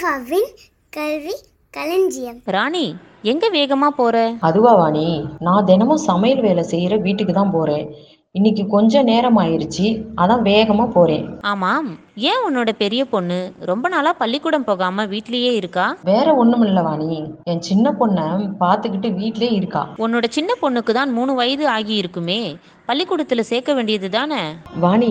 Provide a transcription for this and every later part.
அசிஃபாவின் கல்வி களஞ்சியம் ராணி எங்க வேகமா போற அதுவா வாணி நான் தினமும் சமையல் வேலை செய்கிற வீட்டுக்கு தான் போகிறேன் இன்னைக்கு கொஞ்சம் நேரம் ஆயிருச்சு அதான் வேகமாக போகிறேன் ஆமாம் ஏன் உன்னோட பெரிய பொண்ணு ரொம்ப நாளா பள்ளிக்கூடம் போகாம வீட்லயே இருக்கா வேற ஒன்றும் இல்லை வாணி என் சின்ன பொண்ணை பார்த்துக்கிட்டு வீட்டிலே இருக்கா உன்னோட சின்ன பொண்ணுக்கு தான் மூணு வயது ஆகி இருக்குமே பள்ளிக்கூடத்துல சேர்க்க வேண்டியது தானே வாணி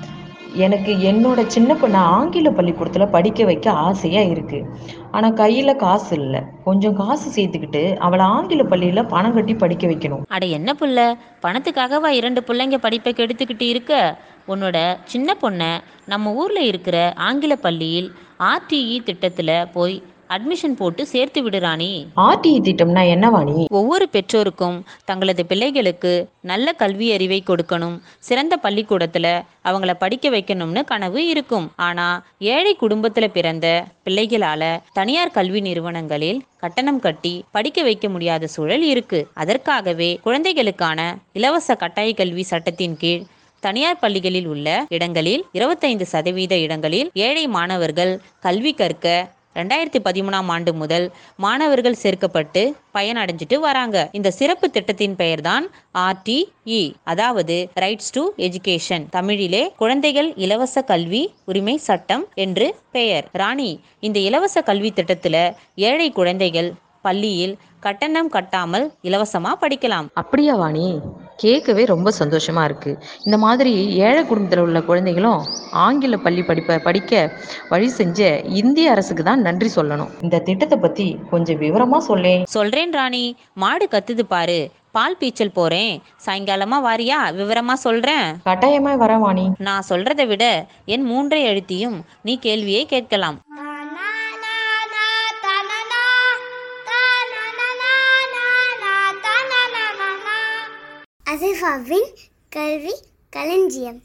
எனக்கு என்னோட சின்ன பொண்ணை ஆங்கில பள்ளிக்கூடத்தில் படிக்க வைக்க ஆசையாக இருக்குது ஆனால் கையில் காசு இல்லை கொஞ்சம் காசு சேர்த்துக்கிட்டு அவளை ஆங்கில பள்ளியில் பணம் கட்டி படிக்க வைக்கணும் அட என்ன புள்ள பணத்துக்காகவா இரண்டு பிள்ளைங்க படிப்பை கெடுத்துக்கிட்டு இருக்க உன்னோட சின்ன பொண்ணை நம்ம ஊர்ல இருக்கிற ஆங்கில பள்ளியில் ஆர்டிஇ திட்டத்துல போய் அட்மிஷன் போட்டு சேர்த்து விடுறானி ஆர்டிஇ திட்டம்னா என்ன வாணி ஒவ்வொரு பெற்றோருக்கும் தங்களது பிள்ளைகளுக்கு நல்ல கல்வி அறிவை கொடுக்கணும் சிறந்த பள்ளிக்கூடத்துல அவங்கள படிக்க வைக்கணும்னு கனவு இருக்கும் ஆனா ஏழை குடும்பத்துல பிறந்த பிள்ளைகளால தனியார் கல்வி நிறுவனங்களில் கட்டணம் கட்டி படிக்க வைக்க முடியாத சூழல் இருக்கு அதற்காகவே குழந்தைகளுக்கான இலவச கட்டாய கல்வி சட்டத்தின் கீழ் தனியார் பள்ளிகளில் உள்ள இடங்களில் இருபத்தைந்து சதவீத இடங்களில் ஏழை மாணவர்கள் கல்வி கற்க ரெண்டாயிரத்தி பதிமூணாம் ஆண்டு முதல் மாணவர்கள் சேர்க்கப்பட்டு பயனடைஞ்சிட்டு வராங்க இந்த சிறப்பு திட்டத்தின் பெயர்தான் ஆர்டிஇ அதாவது ரைட்ஸ் டு எஜுகேஷன் தமிழிலே குழந்தைகள் இலவச கல்வி உரிமை சட்டம் என்று பெயர் ராணி இந்த இலவச கல்வி திட்டத்துல ஏழை குழந்தைகள் பள்ளியில் கட்டணம் கட்டாமல் இலவசமா படிக்கலாம் அப்படியா வாணி கேட்கவே ரொம்ப சந்தோஷமா இருக்கு இந்த மாதிரி ஏழை குடும்பத்தில் உள்ள குழந்தைகளும் ஆங்கில பள்ளி படிப்பை படிக்க வழி செஞ்ச இந்திய அரசுக்கு தான் நன்றி சொல்லணும் இந்த திட்டத்தை பத்தி கொஞ்சம் விவரமா சொல்லேன் சொல்றேன் ராணி மாடு கத்துது பாரு பால் பீச்சல் போறேன் சாயங்காலமா வாரியா விவரமா சொல்றேன் கட்டாயமா வர வாணி நான் சொல்றதை விட என் மூன்றை எழுத்தியும் நீ கேள்வியை கேட்கலாம் அசிஃபாவின் கல்வி களஞ்சியம்